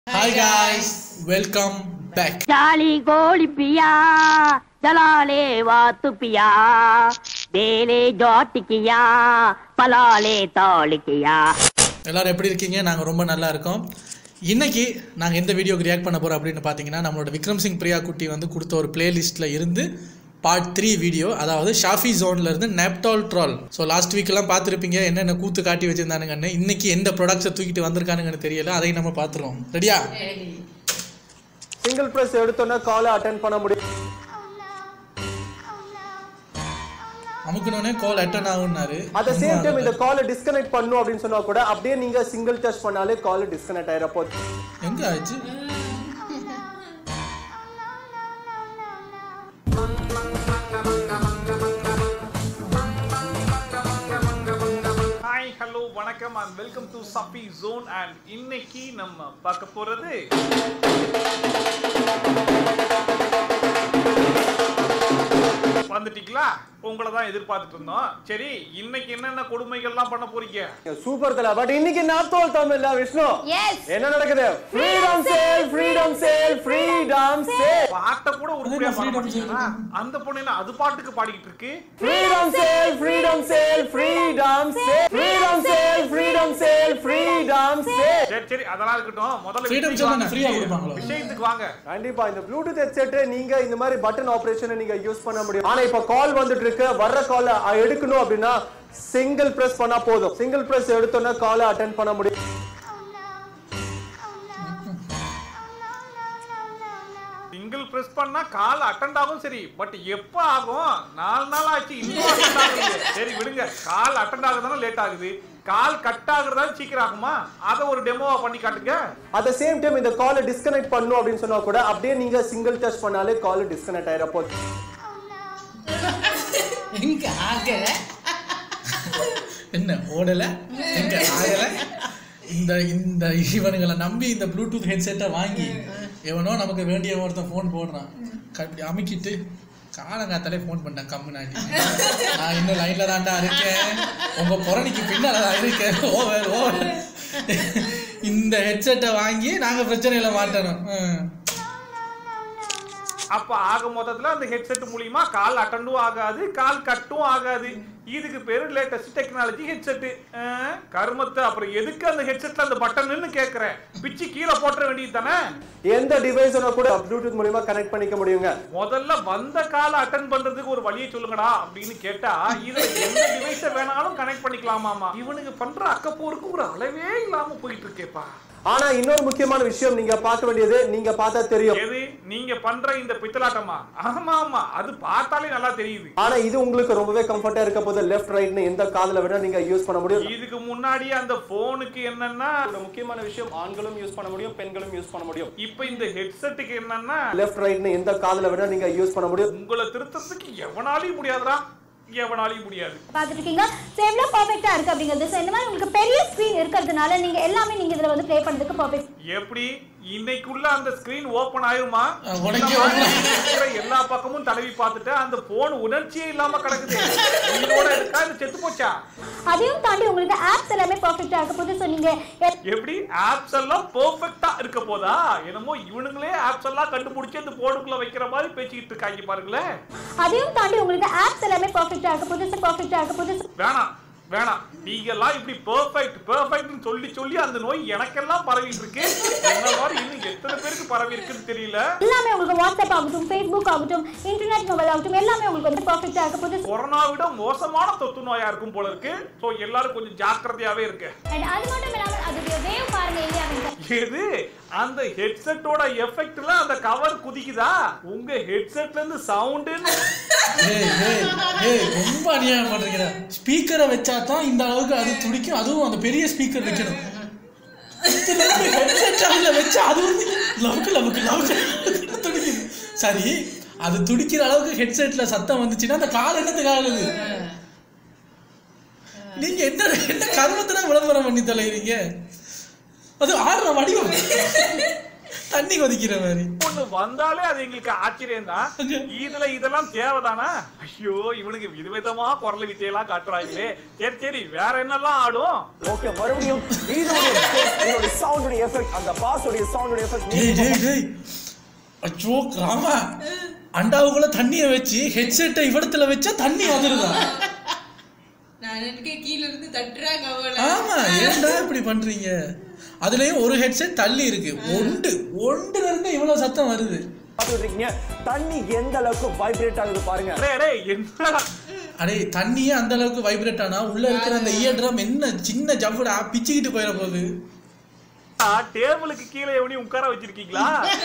Hi guys welcome back ಜಾಲಿ ಗೋಳಿ ಪಿಯಾ ಜಲಾಲೆ ವಾತು ಪಿಯಾ ಬೇಲೆ ஜாட்டிக்கியா பலாலே தாளிக்கியா எல்லாரும் எப்படி இருக்கீங்க நாங்கள் ரொம்ப நல்லா இருக்கோம் இன்னைக்கு நாங்கள் எந்த வீடியோக்கு ரியாக்ட் பண்ண போகிறோம் அப்படின்னு பார்த்தீங்கன்னா நம்மளோட விக்ரம் சிங் பிரியா குட்டி வந்து கொடுத்த ஒரு பிளேலிஸ்ட்டில் இருந்து பார்ட் த்ரீ வீடியோ அதாவது ஷாஃபி ஜோன்ல இருந்து நெப்டால் ட்ரால் ஸோ லாஸ்ட் வீக்கெல்லாம் பார்த்துருப்பீங்க என்னென்ன கூத்து காட்டி வச்சிருந்தானுங்கன்னு இன்னைக்கு எந்த ப்ராடக்ட்ஸை தூக்கிட்டு வந்திருக்கானுங்கன்னு தெரியல அதை நம்ம பார்த்துருவோம் ரெடியா சிங்கிள் பிரஸ் எடுத்தோன்னா காலை அட்டன் பண்ண முடியும் அமுக்கணுன்னே கால் அட்டன் ஆகுனாரு அட் த சேம் டைம் இந்த காலை டிஸ்கனெக்ட் பண்ணும் அப்படின்னு சொன்னா கூட அப்படியே நீங்க சிங்கிள் டச் பண்ணாலே கால் டிஸ்கனெக்ட் ஆயிரப்போ எங்க ஆச்சு ஹாய் ஹலோ வணக்கம் அண்ட் வெல்கம் டு சப்பி ஜோன் அண்ட் இன்னைக்கு நம்ம பார்க்க போறது வந்துட்டீங்களா உங்களை தான் எதிர்பார்த்துட்டு இருந்தோம் சரி இன்னைக்கு என்னென்ன கொடுமைகள்லாம் பண்ண போறீங்க சூப்பர் தல பட் இன்னைக்கு நாத்தோல் தமிழ்ல விஷ்ணு Yes. என்ன நடக்குது freedom sale freedom sale freedom sale பாட்டை கூட உருப்படியா பாட freedom மாட்டீங்களா அந்த பொண்ணு என்ன அது பாட்டுக்கு பாடிக்கிட்டு இருக்கு freedom sale freedom sale freedom sale freedom sale freedom sale freedom sale சரி சரி அதெல்லாம் இருக்கட்டும் முதல்ல Freedom விஷயத்துக்கு zone வாங்க. free ஆ கொடுப்பாங்களோ? விஷயத்துக்கு வாங்க கண்டிப்பா இந்த ப்ளூடூத் ஹெட்செட் நீங்க இந்த மாதிரி பட்டன் ஆபரேஷனை நீங்க யூஸ் பண்ண முடியும் ஆனா இப்ப கால் வந்துட்டு இருக்கு வர்ற கால் எடுக்கணும் அப்படின்னா சிங்கிள் பிரஸ் பண்ணா போதும் சிங்கிள் பிரஸ் எடுத்தோன்னா காலை அட்டன் பண்ண முடியும் சிங்கிள் பிரஸ் பண்ணா கால் அட்டெண்ட் ஆகும் சரி பட் எப்ப ஆகும் நாலு நாள் ஆச்சு இன்னும் அட்டெண்ட் ஆகுது சரி விடுங்க கால் அட்டெண்ட் ஆகுதானே லேட் ஆகுது கால் கட் ஆகுறதா சீக்கிரம் ஆகுமா அதை ஒரு டெமோவா பண்ணி காட்டுங்க அட் த சேம் டைம் இந்த காலை டிஸ்கனெக்ட் பண்ணும் அப்படின்னு சொன்னா கூட அப்படியே நீங்க சிங்கிள் டச் பண்ணாலே கால் டிஸ்கனெக்ட் ஆயிரப்போ எங்க ஆகல என்ன ஓடல எங்க ஆகல இந்த இந்த இவனுங்களை நம்பி இந்த ப்ளூடூத் ஹெட்செட்டை வாங்கி எவனோ நமக்கு வேண்டிய ஒருத்தன் ஃபோன் போடுறான் கட்டி அமுக்கிட்டு காலங்காத்தாலே ஃபோன் பண்ணேன் கம்முனாடி நான் இன்னும் லைன்ல தான்டா இருக்கேன் உங்க புறணிக்கு பின்னால தான் இருக்கேன் ஓவர் ஓவர் இந்த ஹெட்செட்டை வாங்கி நாங்க பிரச்சனையில மாட்டணும் ம். அப்ப ஆக மொத்தத்துல அந்த ஹெட்செட் மூலியமா கால் அட்டண்டும் ஆகாது கால் கட்டும் ஆகாது இதுக்கு பேரு லேட்டஸ்ட் டெக்னாலஜி ஹெட்செட் கருமத்தை அப்புறம் எதுக்கு அந்த ஹெட்செட்ல அந்த பட்டன்னு கேக்குறேன் பிச்சு கீழே போட்டுற வேண்டியது தானே எந்த டிவைஸோட கூட ப்ளூடூத் மூலியமா கனெக்ட் பண்ணிக்க முடியுங்க முதல்ல வந்த காலை அட்டன் பண்றதுக்கு ஒரு வழியை சொல்லுங்கடா அப்படின்னு கேட்டா இதுல எந்த டிவைஸ வேணாலும் கனெக்ட் பண்ணிக்கலாமாமா இவனுக்கு பண்ற அக்கப்போருக்கு ஒரு அளவே இல்லாம போயிட்டு இருக்கேப்பா ஆனா இன்னொரு முக்கியமான விஷயம் நீங்க பார்க்க வேண்டியது நீங்க பார்த்தா தெரியும் எது நீங்க பண்ற இந்த பித்தலாட்டமா ஆமா ஆமா அது பார்த்தாலே நல்லா தெரியுது ஆனா இது உங்களுக்கு ரொம்பவே கம்ஃபர்ட்டா இருக்க போது லெஃப்ட் ரைட்னு எந்த காதுல வேணா நீங்க யூஸ் பண்ண முடியும் இதுக்கு முன்னாடி அந்த போனுக்கு என்னன்னா ஒரு முக்கியமான விஷயம் ஆண்களும் யூஸ் பண்ண முடியும் பெண்களும் யூஸ் பண்ண முடியும் இப்ப இந்த ஹெட்செட்டுக்கு என்னன்னா லெஃப்ட் ரைட்னு எந்த காதுல வேணா நீங்க யூஸ் பண்ண முடியும் உங்களை திருத்தறதுக்கு எவனாலையும் முடியாதுடா எவனாலையும் முடியாது பார்த்துட்டு இருக்கீங்க ஸோ எவ்வளோ பர்ஃபெக்டாக இருக்குது அப்படிங்கிறது ஸோ இந்த மாதிரி உங்களுக்கு பெரிய ஸ்க்ரீன் இருக்கிறதுனால நீங்கள் எல்லாமே நீங்கள் இதில் வந்து ப்ளே பண்ணுறதுக்கு பர்ஃபெக்ட் எப்படி இன்னைக்குள்ள அந்த ஸ்கிரீன் ஓபன் ஆயிருமா அஹ் உடைக்க இந்த மாதிரி இருக்கிற எல்லா பக்கமும் தடவி பார்த்துட்டு அந்த போன் உணர்ச்சியே இல்லாம கிடக்குது உயிரோட இருக்கா இது செத்து போச்சா அதையும் தாண்டி உங்களுக்கு ஆப்ஸ் எல்லாமே பர்ஃபெக்டாக இருக்க போது ஸோ நீங்கள் எப்படி ஆப்ஸ் எல்லாம் பெர்ஃபெக்ட்டா இருக்க போதா என்னமோ இவனுங்களே ஆப்ஸ் எல்லாம் கண்டுபிடிச்சு அந்த போனுக்குள்ள வைக்கிற மாதிரி பேசிக்கிட்டு இருக்காங்க பாருங்களேன் அதையும் தாண்டி உங்களுக்கு ஆப்ஸ் எல்லாமே பர்ஃபெக்டாக இருக்க போது ஸோ பர்ஃபெக்டாக இருக்க போது வேணாம் வேணாம் நீங்க எல்லாம் இப்படி பெர்ஃபெக்ட் பெர்ஃபெக்ட்னு சொல்லி சொல்லி அந்த நோய் எனக்கெல்லாம் பரவிட்டு இருக்கு என்ன மாதிரி இன்னும் எத்தனை பேருக்கு பரவி இருக்குன்னு தெரியல எல்லாமே உங்களுக்கு வாட்ஸ்அப் ஆகட்டும் ஃபேஸ்புக் ஆகட்டும் இன்டர்நெட் மொபைல் ஆகட்டும் எல்லாமே உங்களுக்கு வந்து பர்ஃபெக்டாக இருக்க போது கொரோனா விட மோசமான தொத்து நோயா இருக்கும் போல இருக்கு சோ எல்லாரும் கொஞ்சம் ஜாக்கிரதையாவே இருக்கு அண்ட் அது மட்டும் இல்லாமல் அதோடைய வேவ் பாருங்க இந்தியாவில் எது அந்த ஹெட்செட்டோட எஃபெக்ட்ல அந்த கவர் குதிக்குதா உங்க ஹெட்செட்ல இருந்து சவுண்டுன்னு ஏய் ஏய் ஏய் ரொம்ப அநியாயம் பண்றீங்க ஸ்பீக்கரை வச்சா தான் இந்த அளவுக்கு அது துடிக்கும் அதுவும் அந்த பெரிய ஸ்பீக்கர் வைக்கணும் ஹெட்செட் அதில் வச்சா அது வந்து லவுக்கு லவுக்கு லவுக்கு துடிக்குது சரி அது துடிக்கிற அளவுக்கு ஹெட்செட்ல சத்தம் வந்துச்சுன்னா அந்த கால் என்னத்துக்கு ஆகுது நீங்க என்ன என்ன கருமத்தை விளம்பரம் பண்ணி தொலைகிறீங்க அது ஆடுற வடிவம் தண்ணி கொதிக்கிற மாதிரி ஒண்ணு வந்தாலே அது எங்களுக்கு ஆச்சரியம் தான் இதுல இதெல்லாம் தேவைதானா ஐயோ இவனுக்கு விதவிதமா குரல் வித்தையெல்லாம் காட்டுறாங்களே சரி சரி வேற என்னெல்லாம் ஆடும் ஓகே மறுபடியும் இதோட இதோட சவுண்டுடைய எஃபெக்ட் அந்த பாஸோடைய சவுண்டுடைய டேய் எஃபெக்ட் டேய் டேய் அச்சோ ராமா அண்டாவுக்குள்ள தண்ணிய வச்சு ஹெட்செட்டை இவடத்துல வச்சா தண்ணி வந்துருதா நான் எனக்கு கீழ இருந்து தட்டுறாங்க அவள ஆமா ஏன்டா இப்படி பண்றீங்க அதுலயும் ஒரு ஹெட்செட் தள்ளி இருக்கு ஒண்டு ஒண்டுல இருந்து இவ்வளவு சத்தம் வருது பார்த்துட்டு இருக்கீங்க தண்ணி எந்த அளவுக்கு வைப்ரேட் ஆகுது பாருங்க டேய் டேய் என்னடா அடே தண்ணியே அந்த அளவுக்கு வைப்ரேட் ஆனா உள்ள இருக்கிற அந்த இயர் ட்ரம் என்ன சின்ன ஜவ்வுடா பிச்சுக்கிட்டு போயிட போகுது டேபிளுக்கு கீழே எவனையும் உட்கார வச்சிருக்கீங்களா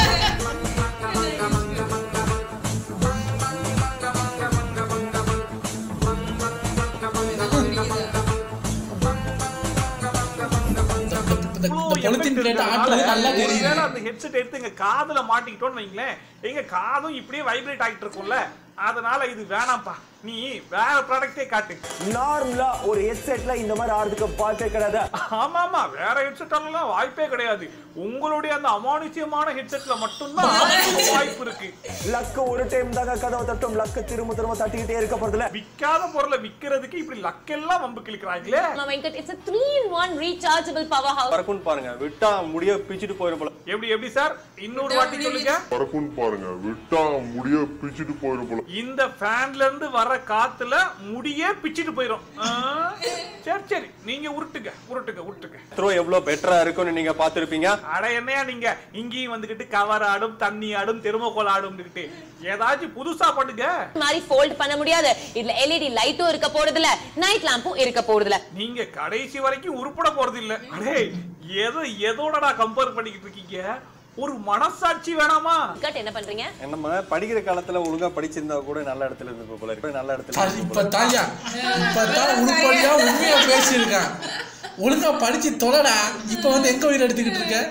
இந்த- இந்த பொலித்தீன் பிளேட் ஆட்டுறது நல்லா தெரியுது ஒருவேளை அந்த ஹெட்செட் எடுத்து எங்க காதுல மாட்டிக்கிட்டோம்னு வைங்களேன் எங்க காதும் இப்படியே வைப்ரேட் ஆகிட்டு இருக்கும்ல அதனால இது வேணாம்ப்பா நீ வேற ப்ராடக்டே காட்டு நார்மலா ஒரு ஹெட்செட்ல இந்த மாதிரி ஆடுறதுக்கு வாய்ப்பே கிடையாது ஆமா ஆமா வேற ஹெட்செட்டாலாம் வாய்ப்பே கிடையாது உங்களுடைய அந்த அமானுஷ்யமான ஹெட்செட்ல மட்டும்தான் வாய்ப்பு இருக்கு லக்கு ஒரு டைம் தாங்க கதவை தட்டும் லக்கு திரும்ப திரும்ப தட்டிக்கிட்டே இருக்க போறதுல விக்காத பொருளை விக்கிறதுக்கு இப்படி லக்கெல்லாம் வம்பு கிழிக்கிறாங்களே Venkat, it's a three-in-one rechargeable powerhouse. பறக்கும்னு பாருங்க விட்டா முடிய பிச்சுட்டு போயிடும் போல எப்படி எப்படி சார் இன்னொரு வாட்டி சொல்லுங்க பறக்கும்னு பாருங்க விட்டா முடிய பிச்சுட்டு போயிடும் போல இந்த ஃபேன்ல இருந்து வர காத்துல முடியே பிச்சிட்டு போயிரும் ஆ? சரி சரி நீங்க உருட்டுங்க உருட்டுங்க உருட்டுங்க த்ரோ எவ்வளவு பெட்டரா இருக்கும்னு நீங்க பாத்திருப்பீங்க அட என்னையா நீங்க இங்கேயும் வந்துகிட்டு கவர் ஆடும் தண்ணி ஆடும் தெருமோக்கோல் ஆடும்னுக்கிட்டு ஏதாச்சும் புதுசா பண்ணுங்க இந்த மாதிரி fold பண்ண முடியாது இதுல எல்இடி லைட்டும் இருக்க போறது இல்ல நைட் லாம்பும் இருக்க போறது இல்ல நீங்க கடைசி வரைக்கும் உருப்பட போறது இல்ல அடே எதோ எதோடடா கம்பேர் பண்ணிக்கிட்டு இருக்கீங்க ஒரு மனசாட்சி வேணாமா கட் என்ன பண்றீங்க நம்ம படிக்கிற காலத்துல ஒழுங்கா படிச்சிருந்தா கூட நல்ல இடத்துல இருந்து போல இருக்கு நல்ல இடத்துல அது இப்ப தாயா இப்பதான் உருப்படியா உண்மையா பேசியிருக்கான் ஒழுங்கா படிச்சு தொலைடா இப்ப வந்து எங்க உயிர் எடுத்துக்கிட்டு இருக்க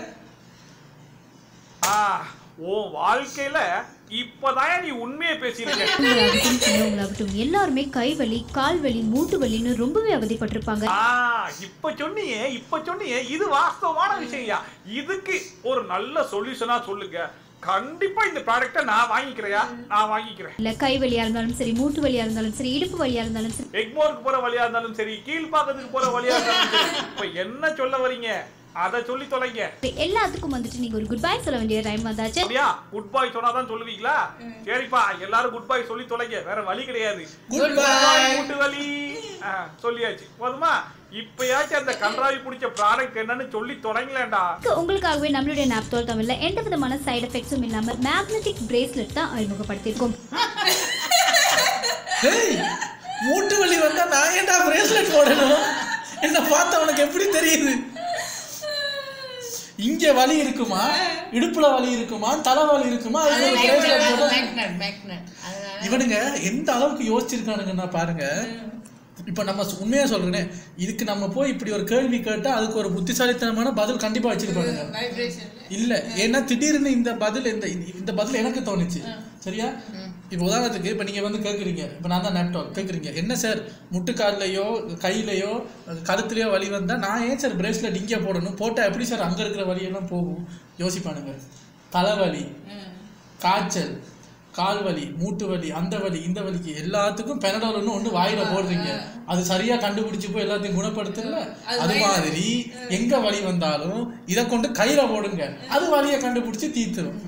ஆ உன் வாழ்க்கையில இப்பதான் நீ உண்மையை பேசியிருக்க உங்களாகட்டும் சின்னவங்களாகட்டும் எல்லாருமே கை வலி கால் வலி மூட்டு வலின்னு ரொம்பவே அவதிப்பட்டிருப்பாங்க ஆ, இப்ப சொன்னியே இப்ப சொன்னியே இது வாஸ்தவமான விஷயம்யா இதுக்கு ஒரு நல்ல சொல்யூஷனா சொல்லுங்க கண்டிப்பா இந்த ப்ராடக்ட்ட நான் வாங்கிக்கிறையா நான் வாங்கிக்கிறேன் இல்ல கை வலியா இருந்தாலும் சரி மூட்டு வலியா இருந்தாலும் சரி இடுப்பு வலியா இருந்தாலும் சரி எக்மோருக்கு போற வழியா இருந்தாலும் சரி கீழ்பாக்கத்துக்கு போற வழியா இருந்தாலும் சரி இப்ப என்ன சொல்ல வரீங்க அதை சொல்லி தொலைங்க எல்லாத்துக்கும் வந்துட்டு நீங்க ஒரு குட் பை சொல்ல வேண்டிய டைம் வந்தாச்சு அப்படியா குட் பாய் சொன்னாதான் சொல்லுவீங்களா சரிப்பா எல்லாரும் குட் பாய் சொல்லி தொலைங்க வேற வழி கிடையாது Good Good bye. bye, மூட்டு வலி ஆ, சொல்லியாச்சு போதுமா இப்பயாச்சும் அந்த கன்றாவி பிடிச்ச ப்ராடக்ட் என்னன்னு சொல்லி தொடங்கலேண்டா உங்களுக்காகவே நம்மளுடைய நாப்தோல் தமிழ்ல எந்த விதமான சைடு எஃபெக்ட்ஸும் இல்லாம மேக்னெட்டிக் பிரேஸ்லெட் தான் அறிமுகப்படுத்தியிருக்கோம் டேய் மூட்டு வலி வந்தா நான் ஏன்டா பிரேஸ்லெட் போடணும் என்ன பார்த்தா உனக்கு எப்படி தெரியுது இங்க வலி இருக்குமா இடுப்புல வலி இருக்குமா தலை வலி இருக்குமா அதுக்கு ஒரு bracelet போட்டா- மேக்னட் மேக்னட் அதனால இவனுங்க எந்த அளவுக்கு யோசிச்சிருக்கானுங்கன்னா பாருங்க இப்ப நம்ம சு- உண்மையா சொல்றேனே இதுக்கு நம்ம போய் இப்படி ஒரு கேள்வி கேட்டா அதுக்கு ஒரு புத்திசாலித்தனமான பதில் கண்டிப்பா வச்சிருப்பானுங்க வைப்ரேஷன் இல்ல ஏன்னா திடீர்னு இந்த பதில் இந்த இந்த- இந்த பதில் எனக்கு தோணுச்சு சரியா இப்போ உதாரணத்துக்கு இப்போ நீங்க வந்து கேட்குறீங்க இப்போ நான் தான் நேப்டாப் கேட்குறீங்க என்ன சார் முட்டுக்கால்லையோ கையிலையோ கழுத்துலையோ வலி வந்தா நான் ஏன் சார் பிரேஸ்லெட் இங்கே போடணும் போட்டா எப்படி சார் அங்க இருக்கிற வலியெல்லாம் போகும் யோசிப்பானுங்க தலைவலி காய்ச்சல் கால் வலி மூட்டு வலி அந்த வலி இந்த வலிக்கு எல்லாத்துக்கும் பெனடால்னு ஒன்று வாயில போடுறீங்க அது சரியா கண்டுபிடிச்சு போய் எல்லாத்தையும் குணப்படுத்தல அது மாதிரி எங்க வலி வந்தாலும் இதை கொண்டு கையில போடுங்க அது வலியை கண்டுபிடிச்சு தீர்த்துரும்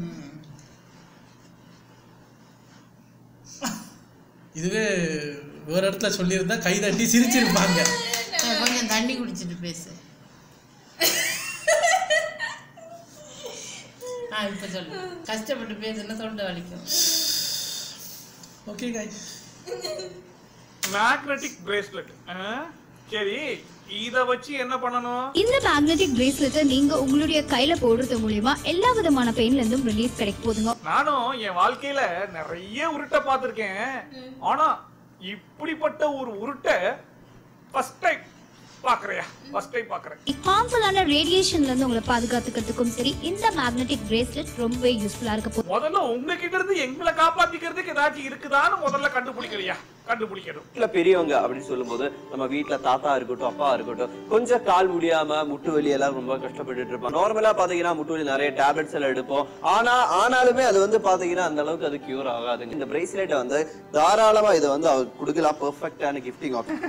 இதுவே வேற இடத்துல சொல்லியிருந்தா கை தட்டி சிரிச்சிருப்பாங்க கொஞ்சம் தண்ணி குடிச்சிட்டு பேசு ஆ இப்ப சொல்லு கஷ்டப்பட்டு பேசுனா தொண்டை வலிக்கும் ஓகே காய் மேக்னெட்டிக் பிரேஸ்லெட் சரி இத வச்சு என்ன பண்ணணும் இந்த மேக்னெட்டிக் பிரேஸ்லெட்டை நீங்க உங்களுடைய கையில போடுறது மூலியமா எல்லா விதமான பெயின்ல இருந்தும் ரிலீஃப் கிடைக்க போதுங்க நானும் என் வாழ்க்கையில நிறைய உருட்டை பார்த்திருக்கேன் ஆனா இப்படிப்பட்ட ஒரு உருட்டை ஃபர்ஸ்ட் டைம் பாக்குறியா ஃபர்ஸ்ட் டைம் பாக்குறேன் ஹார்ம்ஃபுல்லான ரேடியேஷன்ல இருந்து உங்களை பாதுகாத்துக்கிறதுக்கும் சரி இந்த மேக்னெட்டிக் பிரேஸ்லெட் ரொம்பவே யூஸ்ஃபுல்லா இருக்க போகுது முதல்ல உங்ககிட்ட இருந்து எங்களை காப்பாத்திக்கிறதுக்கு ஏதாச்சும் இருக்குதான்னு முதல்ல கண்டுபிடிக்கலையா கண்டுபிடிக்கணும் வீட்டுல பெரியவங்க அப்படின்னு சொல்லும்போது நம்ம வீட்ல தாத்தா இருக்கட்டும் அப்பா இருக்கட்டும் கொஞ்சம் கால் முடியாம முட்டு வலி எல்லாம் ரொம்ப கஷ்டப்பட்டுட்டு இருப்பாங்க நார்மலா பாத்தீங்கன்னா முட்டு வலி நிறைய டேப்லெட்ஸ் எல்லாம் எடுப்போம் ஆனா ஆனாலுமே அது வந்து பாத்தீங்கன்னா அந்த அளவுக்கு அது கியூர் ஆகாதுங்க இந்த பிரேஸ்லெட் வந்து தாராளமா இதை வந்து அவர் கொடுக்கலாம் பெர்ஃபெக்டான கிஃப்டிங் ஆப்ஷன்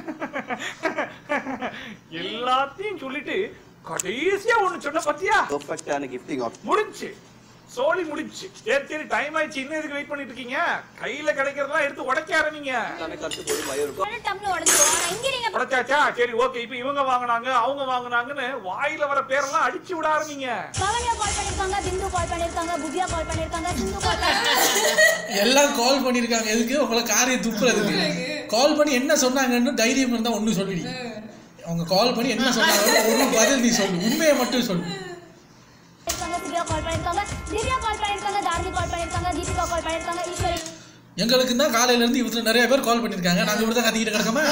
எல்லாத்தையும் சொல்லிட்டு கடைசியா ஒண்ணு சொன்ன பத்தியா பெர்ஃபெக்டான கிஃப்டிங் ஆப்ஷன் முடிஞ்சு சோலி முடிஞ்சு சரி சரி டைம் ஆயிடுச்சு இன்னும் எதுக்கு வெயிட் பண்ணிட்டு இருக்கீங்க கையில கிடைக்கிறதெல்லாம் எடுத்து உடைக்க ஆரம்பிங்க எல்லாமே கருத்து போது பயம் இருக்கும் டம்ல உடஞ்சிரும் ஆனா இங்க நீங்க உடைச்சாச்சா சரி ஓகே இப்போ இவங்க வாங்குனாங்க அவங்க வாங்குனாங்கன்னு வாயில வர பேரெல்லாம் அடிச்சு விட ஆரம்பிங்க பவன்யா கால் பண்ணிருக்காங்க பிந்து கால் பண்ணிருக்காங்க புதியா கால் பண்ணிருக்காங்க சிந்து கால் பண்ணிருக்காங்க எல்லாம் கால் பண்ணிருக்காங்க எதுக்கு உங்களை காரிய துப்புறதுக்கு கால் பண்ணி என்ன சொன்னாங்கன்னு தைரியம் இருந்தா ஒண்ணு சொல்லிடி அவங்க கால் பண்ணி என்ன சொன்னாங்க ஒரு பதில் நீ சொல்லு உண்மையை மட்டும் சொல்லு பண்ணிருக்காங்க சிவியா கால் பண்ணிருக்காங்க திவ்யா கால் பண்ணிருக்காங்க தாரணி கால் பண்ணிருக்காங்க தீபிகா கால் பண்ணிருக்காங்க ஈஸ்வரி எங்களுக்கு தான் காலையில இருந்து இவத்துல நிறைய பேர் கால் பண்ணிருக்காங்க நாங்க இவ்வளவு கத்திக்கிட்டு கிடக்கமா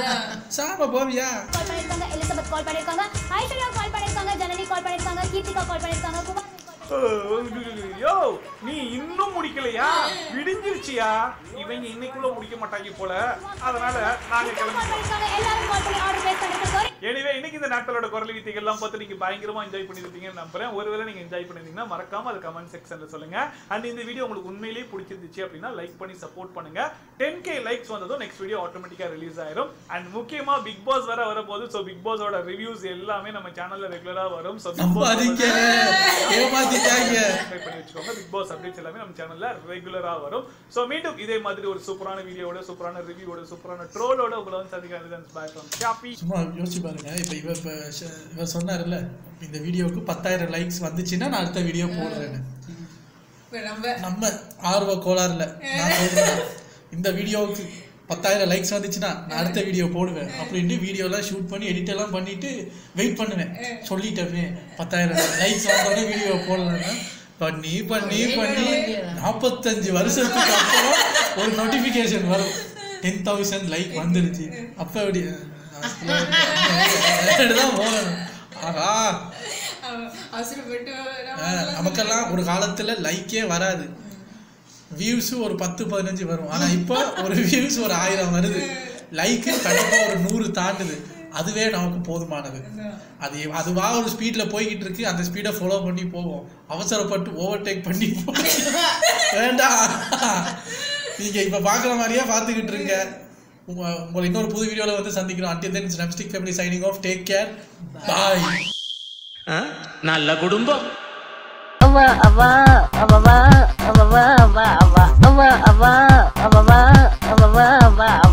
சாம போவியா கால் பண்ணிருக்காங்க எலிசபெத் கால் பண்ணிருக்காங்க ஐஸ்வர்யா கால் பண்ணிருக்காங்க ஜனனி கால் பண்ணிருக்காங்க கீர்த்திகா கால் பண்ணிருக்காங்க குமார் கால் யோ நீ இன்னும் முடிக்கலையா விடிஞ்சிருச்சியா இவங்க இன்னைக்குள்ள முடிக்க மாட்டாங்க போல அதனால நாங்க கால் கிளம்பி பண்ணிருக்காங்க எல்லாரும் கால் பண்ணி ஆர்டர் பிளேஸ் பண்ணிருக்காங்க எனிவே இன்னைக்கு இந்த நாட்களோட குரல் வித்தைகள் எல்லாம் பார்த்து நீங்க பயங்கரமா என்ஜாய் பண்ணிருப்பீங்கன்னு நம்புறேன் ஒருவேளை நீங்க என்ஜாய் பண்ணிருந்தீங்கன்னா மறக்காம அது கமெண்ட் செக்ஷன்ல சொல்லுங்க அண்ட் இந்த வீடியோ உங்களுக்கு உண்மையிலேயே பிடிச்சிருந்துச்சு அப்படின்னா லைக் பண்ணி சப்போர்ட் பண்ணுங்க டென் கே லைக்ஸ் வந்ததும் நெக்ஸ்ட் வீடியோ ஆட்டோமேட்டிக்கா ரிலீஸ் ஆயிரும் அண்ட் முக்கியமா பிக் பாஸ் வர வரப்போகுது ஸோ பிக் பாஸோட ரிவ்யூஸ் எல்லாமே நம்ம சேனல்ல ரெகுலரா வரும் ஸோ பிக் நம்பாதீங்க ஏமாத்திட்டாங்க சப்ஸ்கிரைப் பண்ணி வச்சுக்கோங்க பிக் பாஸ் அப்டேட்ஸ் எல்லாமே நம்ம சேனல்ல ரெகுலரா வரும் சோ மீண்டும் இதே மாதிரி ஒரு சூப்பரான வீடியோட சூப்பரான ரிவ்யூவோட சூப்பரான ட்ரோலோட உங்களை வந்து சந்திக்கிறேன் பாய் ஃப்ரம் ஷாப்பி சும்மா யோசிச்சு பாருங்க இப்ப இவ இப்ப ஷ- இவர் சொன்னார்ல இந்த வீடியோவுக்கு பத்தாயிரம் லைக்ஸ் வந்துச்சுன்னா நான் அடுத்த வீடியோ போடுறேன்னு இப்ப நம்ம நம்ம ஆர்வ கோளாறுல நான் சொல்றேன் இந்த வீடியோவுக்கு பத்தாயிரம் லைக்ஸ் வந்துச்சுன்னா நான் அடுத்த வீடியோ போடுவேன் அப்படின்ட்டு வீடியோலாம் ஷூட் பண்ணி எடிட் எல்லாம் பண்ணிட்டு வெயிட் பண்ணுவேன் சொல்லிட்டேன் பத்தாயிரம் லைக்ஸ் வந்தோடனே வீடியோ போடலாம்னா பண்ணி பண்ணி பண்ணி நாற்பத்தஞ்சு வருஷத்துக்கு அப்புறம் ஒரு நோட்டிஃபிகேஷன் வரும் டென் தௌசண்ட் லைக் வந்துருச்சு அப்போ எப்படி தான் போகணும் ஆஹா அவ- அவசரப்பட்டு நம்ம ஆஹ், நமக்கெல்லாம் ஒரு காலத்துல லைக்கே வராது வியூஸ் ஒரு பத்து பதினஞ்சு வரும் ஆனா இப்போ ஒரு வியூஸ் ஒரு ஆயிரம் வருது லைக்கு கண்டிப்பா ஒரு நூறு தாண்டுது அதுவே நமக்கு போதுமானது அது அதுவா ஒரு ஸ்பீட்ல போய்கிட்டு இருக்கு அந்த ஸ்பீடை ஃபாலோ பண்ணி போவோம் அவசரப்பட்டு ஓவர்டேக் பண்ணி போவோம். வேண்டாம் நீங்க இப்ப பாக்குற மாதிரியே பார்த்துக்கிட்டு இருங்க உங்க- உங்களை இன்னொரு புது வீடியோல வந்து சந்திக்கிறோம் until then Snapstick family signing off take care bye நல்ல குடும்பம் அவ அவ அவ அவ அவ அவ அவ அவ அவ அவ அவ அவ அவ